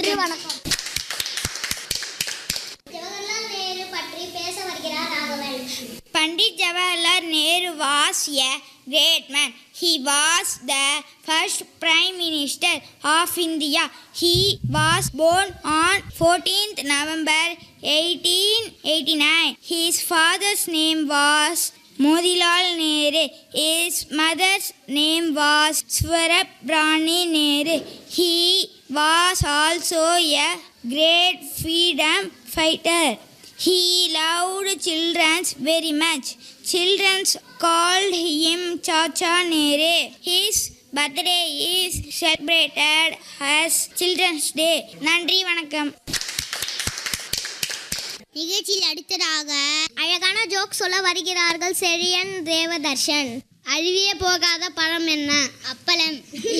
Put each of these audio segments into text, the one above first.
நன்றி வணக்கம் ஜவஹர்லால் நேரு பற்றி பேச வருகிறார் Raghavan Pandit Jawaharlal Nehru was a great man. He was the first Prime Minister of India. He was born on 14th November 1889. His father's name was Motilal Nehru. His mother's name was Swarabrani Nehru. He was also a great freedom fighter. He loved children very much. Children called him Chacha Nere. His birthday is celebrated as Children's Day. நன்றி வணக்கம் நிகழ்ச்சியில் அடுத்ததாக அழகான joke சொல்ல வருகிறார்கள் செழியன் தேவதர்ஷன் அழுவியே போகாத பழம் என்ன அப்பளம்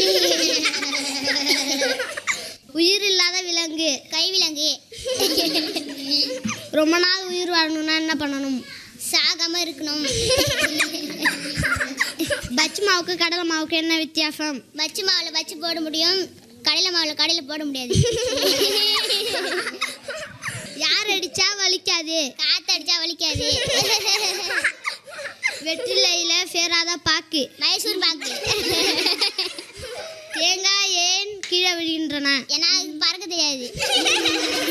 உயிர் இல்லாத விலங்கு கைவிலங்கு ரொம்ப நாள் உயிர் வாழணும்னா என்ன பண்ணணும் சாகாம இருக்கணும் பச்சு மாவுக்கு கடலை மாவுக்கு என்ன வித்தியாசம் பச்சு மாவுல பச்சு போட முடியும் கடலை மாவுல கடையில போட முடியாது யார் அடிச்சா வலிக்காது காத்து அடிச்சா வலிக்காது வெற்றிலையில சேராத பாக்கு மைசூர் பாக்கு தேங்காய் ஏன் கீழே விழுகின்றன ஏன்னா அது பறக்க தெரியாது